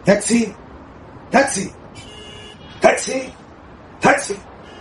تاكسي تاكسي تاكسي تاكسي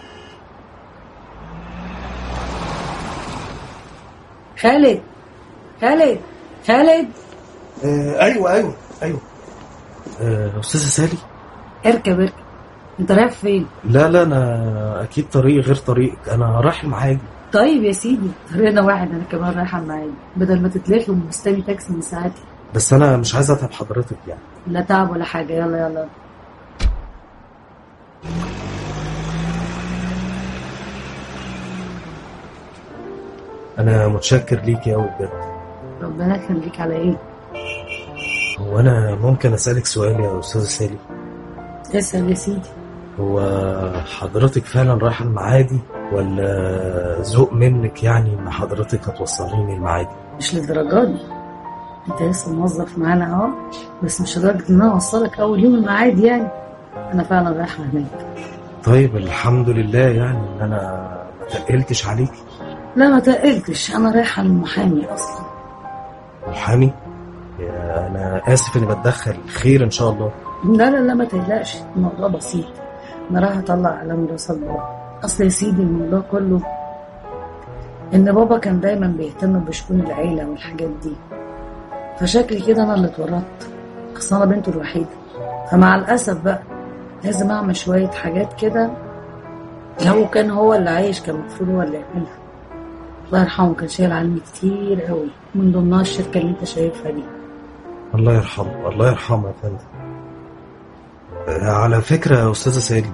خالد خالد خالد آه ايوه ايوه ايوه آه استاذه سالي اركب اركب انت رايح فين لا لا انا اكيد طريقي غير طريقك انا رايح المعادي طيب يا سيدي طريقنا واحد انا كمان رايحه المعادي بدل ما تتلخي ومستني تاكسي من ساعتها بس انا مش عايز اتعب حضرتك يعني لا تعب ولا حاجه يلا يلا انا متشكر ليكي قوي بجد ربنا يخليك على ايه هو انا ممكن اسالك سؤال يا استاذه سالي اسال يا سيدي هو حضرتك فعلا رايحه المعادي ولا ذوق منك يعني ان حضرتك هتوصليني المعادي مش للدرجه دي انت لسه موظف معانا اهو بس مش لدرجه ان انا اوصلك اول يوم المعادي يعني انا فعلا رايحه هناك طيب الحمد لله يعني ان انا ما تقلتش عليكي لا ما تقلتش انا رايحه للمحامي اصلا محامي يا انا اسف اني بتدخل خير ان شاء الله لا لا لا ما تقلقش الموضوع بسيط انا رايحه اطلع علامه راسل بابا اصل يا سيدي الموضوع كله ان بابا كان دايما بيهتم بشؤون العيله والحاجات دي فشكلي كده انا اللي اتورطت اصل انا بنته الوحيده فمع الاسف بقى لازم اعمل شويه حاجات كده لو كان هو اللي عايش كان المفروض هو اللي يعملها الله يرحمه كان شايل عني كتير قوي من ضمنها الشركه اللي انت شايفها دي الله يرحمه الله يرحمه يا فندم آه، على فكرة يا أستاذة سالي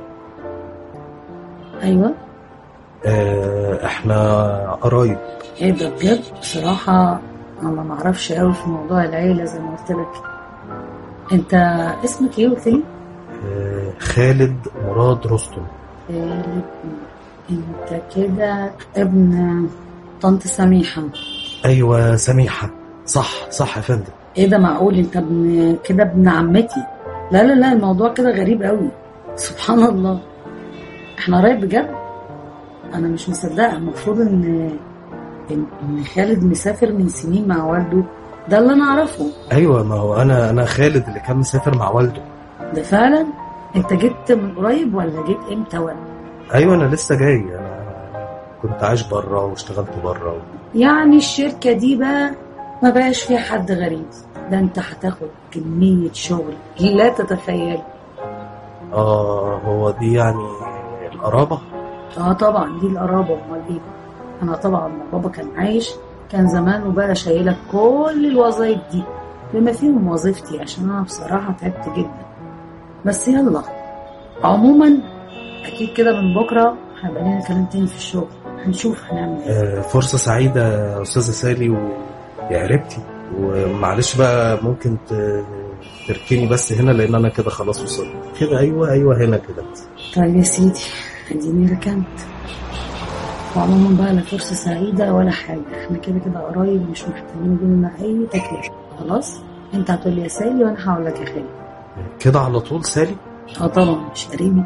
ايوه آه، احنا قرايب ايه ده بجد بصراحة انا ما اعرفش قوي في موضوع العيلة زي ما قلت لك انت اسمك ايه قلت لي؟ آه، خالد مراد رستم خالد انت كده ابن طنط سميحة أيوة سميحة صح صح يا فندم ايه ده معقول انت ابن كده ابن عمتي لا لا لا الموضوع كده غريب قوي سبحان الله احنا قرايب بجد انا مش مصدقه المفروض ان ان إن خالد مسافر من سنين مع والده ده اللي انا اعرفه أيوة ما هو أنا أنا خالد اللي كان مسافر مع والده ده فعلا انت جيت من قريب ولا جيت امتى ولا أيوة أنا لسه جاي أنا كنت عايش بره واشتغلت بره يعني الشركة دي بقى ما بقاش فيها حد غريب ده انت هتاخد كمية شغل لا تتخيل آه هو دي يعني القرابة اه طبعا دي القرابة امال ايه انا طبعا لما بابا كان عايش كان زمانه بقى شايلك كل الوظايف دي بما فيهم وظيفتي عشان انا بصراحة تعبت جدا بس يلا عموما اكيد كده من بكرة هيبقى لنا كلام تاني في الشغل هنشوف هنعمل ايه آه، فرصة سعيدة يا أستاذة سالي ويا قريبتي ومعلش بقى ممكن ت- تركني بس هنا لأن أنا كده خلاص وصلت كده أيوة أيوة هنا كده طيب يا سيدي اديني ركنت وعموما بقى لا فرصة سعيدة ولا حاجة احنا كده كده قرايب ومش محتاجين بينا أي تكلفة خلاص انت هتقول يا سالي وانا هقول لك يا خالد كده على طول سالي اه طبعا مش قريبي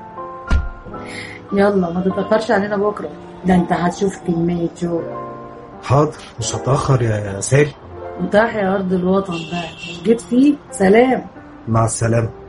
يلا ما تتأخرش علينا بكرة ده انت هتشوف كمية شغل حاضر مش هتأخر يا سالي متاح يا أرض الوطن بقى جيت فيه سلام مع السلامة